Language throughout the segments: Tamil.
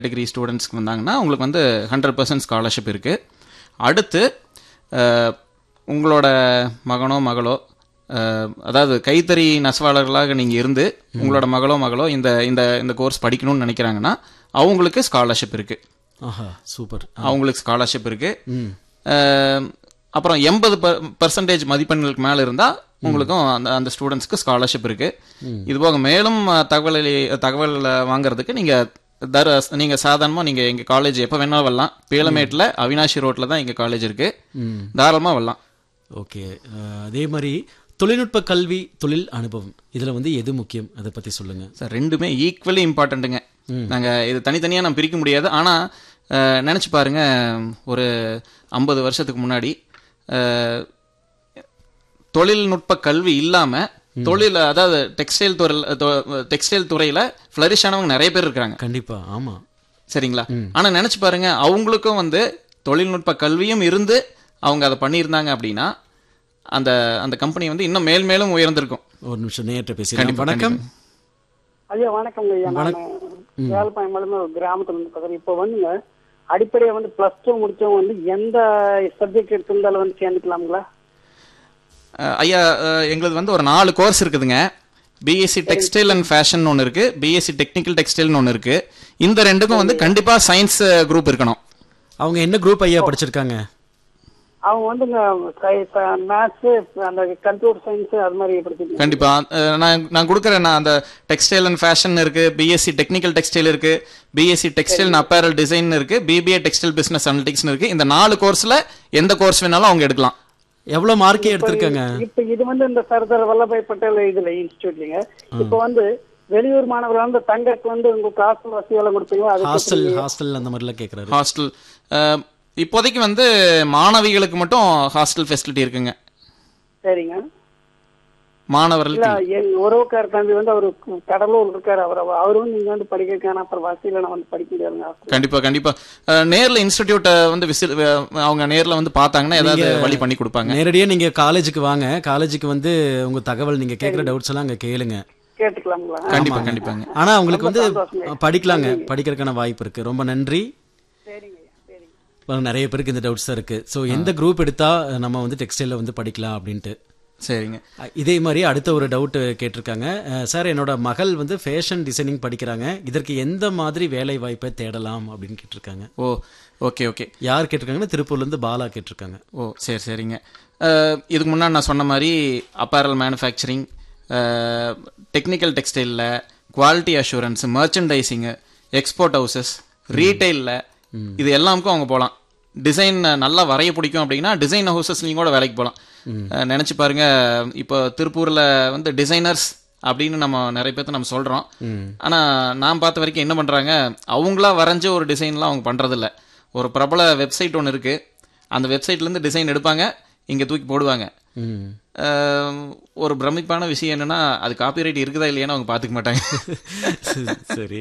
டிகிரி ஸ்டூடெண்ட்ஸ்க்கு வந்தாங்கன்னா உங்களுக்கு வந்து ஹண்ட்ரட் பர்சன்ட் ஸ்காலர்ஷிப் இருக்குது அடுத்து அஹ், உங்களோட மகனோ மகளோ அஹ், அதாவது கைத்தறி நெசவாளர்களாக நீங்கள் இருந்து உங்களோட மகளோ மகளோ இந்த இந்த இந்த கோர்ஸ் படிக்கணும்னு நினைக்கிறாங்கன்னா அவங்களுக்கு ஸ்காலர்ஷிப் இருக்குது ஆஹா சூப்பர் அவங்களுக்கு ஸ்காலர்ஷிப் இருக்குது ம் அப்புறம் எண்பது பர்சன்டேஜ் மதிப்பெண்களுக்கு மேலே இருந்தால் உங்களுக்கும் அந்த அந்த ஸ்டூடெண்ட்ஸ்க்கு ஸ்காலர்ஷிப் இருக்குது இது போக மேலும் அஹ், தகவலை தகவல் வாங்குறதுக்கு நீங்கள் தர நீங்கள் சாதாரணமாக நீங்கள் எங்கள் காலேஜ் எப்போ வேணாலும் வரலாம் பீளமேட்டில் அவினாஷி ரோட்டில் தான் எங்கள் காலேஜ் இருக்குது ம் தாராளமாக வரலாம் ஓகே அஹ், அதே மாதிரி தொழில்நுட்ப கல்வி தொழில் அனுபவம் இதுல வந்து எது முக்கியம் அதை பத்தி சொல்லுங்க சார் ரெண்டுமே ஈக்குவலி இம்பார்ட்டண்ட்டுங்க நாங்கள் இது தனித்தனியாக நம்ம பிரிக்க முடியாது ஆனால் நினச்சி பாருங்க ஒரு ஐம்பது வருஷத்துக்கு முன்னாடி அஹ், தொழில்நுட்ப கல்வி இல்லாமல் தொழில் அதாவது டெக்ஸ்டைல் துறையில் டெக்ஸ்டைல் துறையில் ஃப்ளரிஷ் ஆனவங்க நிறைய பேர் இருக்காங்க கண்டிப்பா ஆமா சரிங்களா ஆனால் நினச்சி பாருங்க அவங்களுக்கும் வந்து தொழில்நுட்ப கல்வியும் இருந்து அவங்க அதை பண்ணியிருந்தாங்க அப்படின்னா அந்த அந்த கம்பெனி வந்து இன்னும் மேல் மேலும் உயர்ந்திருக்கும் ஒரு நிமிஷம் நேற்று பேசிடலாம் வணக்கம் ஐயா வணக்கங்க ஐயா நான் வேலைப்பாயம்பாளையம் ஒரு கிராமத்துல இருந்து பேசுறேன் இப்போ வந்துங்க அடிப்படையா வந்து பிளஸ் டூ முடிச்சவங்க வந்து எந்த சப்ஜெக்ட் எடுத்திருந்தாலும் வந்து சேர்ந்துக்கலாங்களா அஹ் ஐயா அஹ் எங்களுது வந்து ஒரு நாலு கோர்ஸ் இருக்குதுங்க பிஎஸ்சி டெக்ஸ்டைல் அண்ட் ஃபேஷன் ஒன்று இருக்கு பிஎஸ்சி டெக்னிக்கல் டெக்ஸ்டைல்னு ஒன்று இருக்கு இந்த ரெண்டுக்கும் வந்து கண்டிப்பா சயின்ஸ் குரூப் இருக்கணும் அவங்க என்ன குரூப் ஐயா படிச்சிருக்காங்க அவங்க வந்துங்க மேத்ஸ் அந்த கம்ப்யூட்டர் சயின்ஸ் அது மாதிரி படிச்சிருக்கேன் கண்டிப்பா அஹ் நான் நான் கொடுக்குறேன் நான் அந்த டெக்ஸ்டைல் அண்ட் ஃபேஷன் இருக்கு பிஎஸ்சி டெக்னிக்கல் டெக்ஸ்டைல் இருக்கு BSc textile and apparel design இருக்கு பிபிஏ டெக்ஸ்டைல் பிசினஸ் அனலிட்டிக்ஸ் இருக்கு இந்த நாலு கோர்ஸ்ல எந்த கோர்ஸ் வேணாலும் அவங்க எடுக்கலாம் எவ்வளவு மார்க் எடுத்திருக்காங்க இப்ப இது வந்து இந்த சர்தார் வல்லபாய் பட்டேல் இதுல இன்ஸ்டியூட்லங்க இப்போ வந்து வெளியூர் மாணவர்கள் வந்து தங்கக்கு வந்து உங்களுக்கு ஹாஸ்டல் வசதி எல்லாம் கொடுப்பீங்களா அது ஹாஸ்டல் ஹாஸ்டல் அந்த மாதிரிலாம் கேக்குறாரு ஹாஸ்டல் இப்போதைக்கு வந்து மாணவிகளுக்கு மட்டும் ஹாஸ்டல் ஃபெசிலிட்டி இருக்குங்க சரிங்க இல்ல மாணவர்களுக்கு என் உறவுக்கார தம்பி வந்து அவரு கடலூர் இருக்காரு அவர் அவரும் நீங்க வந்து படிக்கிறதுக்கான அப்புறம் வசதியில நான் வந்து படிக்க முடியாதுங்க கண்டிப்பா கண்டிப்பா அஹ், நேர்ல இன்ஸ்டிடியூட்டை வந்து விசில் அவங்க நேர்ல வந்து பார்த்தாங்கன்னா ஏதாவது வழி பண்ணி கொடுப்பாங்க நேரடியா நீங்க காலேஜுக்கு வாங்க காலேஜுக்கு வந்து உங்க தகவல் நீங்க கேக்குற டவுட்ஸ் எல்லாம் அங்க கேளுங்க கேட்டுக்கலாங்களா கண்டிப்பா கண்டிப்பாங்க ஆனா அவங்களுக்கு வந்து படிக்கலாங்க படிக்கிறதுக்கான வாய்ப்பு இருக்கு ரொம்ப நன்றி சரிங்க ஐயா சரிங்க பாருங்க, நிறைய பேருக்கு இந்த டவுட்ஸ் இருக்கு ஸோ எந்த குரூப் எடுத்தா நம்ம வந்து டெக்ஸ்டைல வந்து படிக்கலாம் அப்படின்ட்டு சரிங்க அஹ், இதே மாதிரி அடுத்த ஒரு டவுட் கேட்டிருக்காங்க அஹ், சார் என்னோட மகள் வந்து ஃபேஷன் டிசைனிங் படிக்கிறாங்க இதற்கு எந்த மாதிரி வேலை வாய்ப்பை தேடலாம் அப்படின்னு கேட்டிருக்காங்க ஓ ஓகே ஓகே யார் கேட்டிருக்காங்கன்னா திருப்பூர்ல இருந்து பாலா கேட்டிருக்காங்க ஓ சரி சரிங்க அஹ், இதுக்கு முன்னாடி நான் சொன்ன மாதிரி அப்பேரல் மேனுஃபேக்சரிங் டெக்னிக்கல் டெக்ஸ்டைலில் quality assurance merchandising export houses ரீட்டைலில் இது எல்லாமுக்கும் அவங்க போகலாம் டிசைன் நல்லா வரைய பிடிக்கும் அப்படின்னா டிசைன் ஹவுசஸ்லையும் கூட வேலைக்கு போகலாம் நினச்சி பாருங்க இப்போ திருப்பூரில் வந்து டிசைனர்ஸ் அப்படின்னு நம்ம நிறைய பேர்த்த நம்ம சொல்கிறோம் ஆனால் நான் பார்த்த வரைக்கும் என்ன பண்ணுறாங்க அவங்களா வரைஞ்ச ஒரு டிசைன்லாம் அவங்க பண்ணுறதில்ல ஒரு பிரபல வெப்சைட் ஒன்று இருக்குது அந்த வெப்சைட்லேருந்து டிசைன் எடுப்பாங்க இங்கே தூக்கி போடுவாங்க ம் அஹ், ஒரு பிரமிப்பான விஷயம் என்னன்னா அது காப்பிரைட் இருக்குதா இல்லையான்னு அவங்க பார்த்துக்க மாட்டாங்க சரி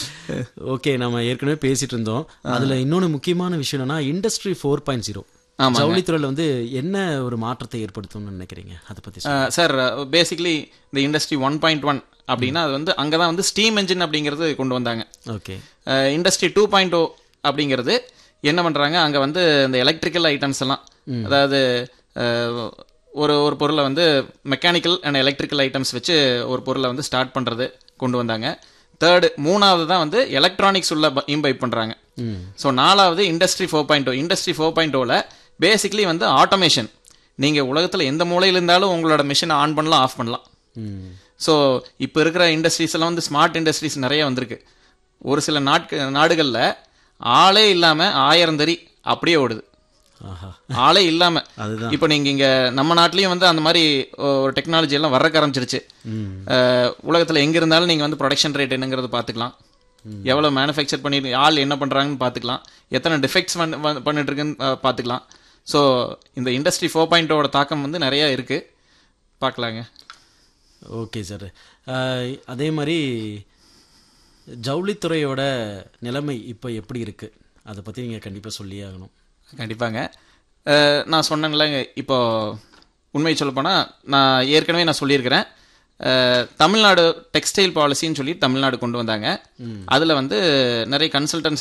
ஓகே நம்ம ஏற்கனவே பேசிட்டு இருந்தோம் அதுல இன்னொன்னு முக்கியமான விஷயம் என்னன்னா இண்டஸ்ட்ரி ஃபோர் பாயிண்ட் ஜீரோ ஆமாங்க. ஜவுளித்துறையில வந்து என்ன ஒரு மாற்றத்தை ஏற்படுத்தும்னு நினைக்கிறீங்க அதை பத்தி சொல்லுங்க. அஹ், சார் பேசிக்லி இந்த இண்டஸ்ட்ரி ஒன் பாயிண்ட் ஒன் அப்படின்னா அது வந்து அங்கே தான் வந்து ஸ்டீம் என்ஜின் அப்படிங்கிறது கொண்டு வந்தாங்க okay industry two point O அப்படிங்கிறது என்ன பண்ணுறாங்க அங்கே வந்து இந்த எலக்ட்ரிக்கல் ஐட்டம்ஸ் எல்லாம் அதாவது அஹ், ஒரு ஒரு பொருளை வந்து மெக்கானிக்கல் அண்ட் எலக்ட்ரிக்கல் ஐட்டம்ஸ் வச்சு ஒரு பொருளை வந்து ஸ்டார்ட் பண்ணுறது கொண்டு வந்தாங்க தேர்டு மூணாவது தான் வந்து எலக்ட்ரானிக்ஸ் உள்ள இம்பைப் பண்ணுறாங்க ஸோ நாலாவது industry four point O industry four point ஓவில் பேசிக்லி வந்து ஆட்டோமேஷன் நீங்கள் உலகத்தில் எந்த மூலையில் இருந்தாலும் உங்களோட மிஷினை ஆன் பண்ணலாம் ஆஃப் பண்ணலாம் ம் ஸோ இப்போ இருக்கிற இண்டஸ்ட்ரீஸ் எல்லாம் வந்து ஸ்மார்ட் இண்டஸ்ட்ரீஸ் நிறைய வந்திருக்கு ஒரு சில நாட்க நாடுகளில் ஆளே இல்லாமல் ஆயிரம் தறி அப்படியே ஓடுது ஆஹா ஆளே இல்லாமல் அதுதான் இப்போ நீங்கள் இங்கே நம்ம நாட்டிலையும் வந்து அந்த மாதிரி ஒரு டெக்னாலஜி எல்லாம் வர்றக்க ஆரம்பிச்சிருச்சு ம் உலகத்தில் எங்கே இருந்தாலும் நீங்கள் வந்து ப்ரொடக்ஷன் ரேட் என்னங்கிறது பார்த்துக்கலாம் எவ்வளோ மேனுஃபேக்சர் பண்ணி ஆள் என்ன பண்ணுறாங்கன்னு பார்த்துக்கலாம் எத்தனை டிஃபெக்ட்ஸ் பண்ணிட்டு இருக்குன்னு அஹ், பார்த்துக்கலாம் ஸோ இந்த இண்டஸ்ட்ரி ஃபோர் பாயிண்டோட தாக்கம் வந்து நிறைய இருக்குது பார்க்கலாங்க ஓகே சார் அதே மாதிரி ஜவுளித்துறையோட நிலைமை இப்போ எப்படி இருக்கு அதை பத்தி நீங்க கண்டிப்பா சொல்லியே ஆகணும் கண்டிப்பாங்க அஹ், நான் சொன்னேன்ல இப்போ உண்மை சொல்லப்போனால் நான் ஏற்கனவே நான் சொல்லியிருக்கிறேன் அஹ், தமிழ்நாடு டெக்ஸ்டைல் பாலிசின்னு சொல்லி தமிழ்நாடு கொண்டு வந்தாங்க அதில் வந்து நிறைய கன்சல்டன்ஸ்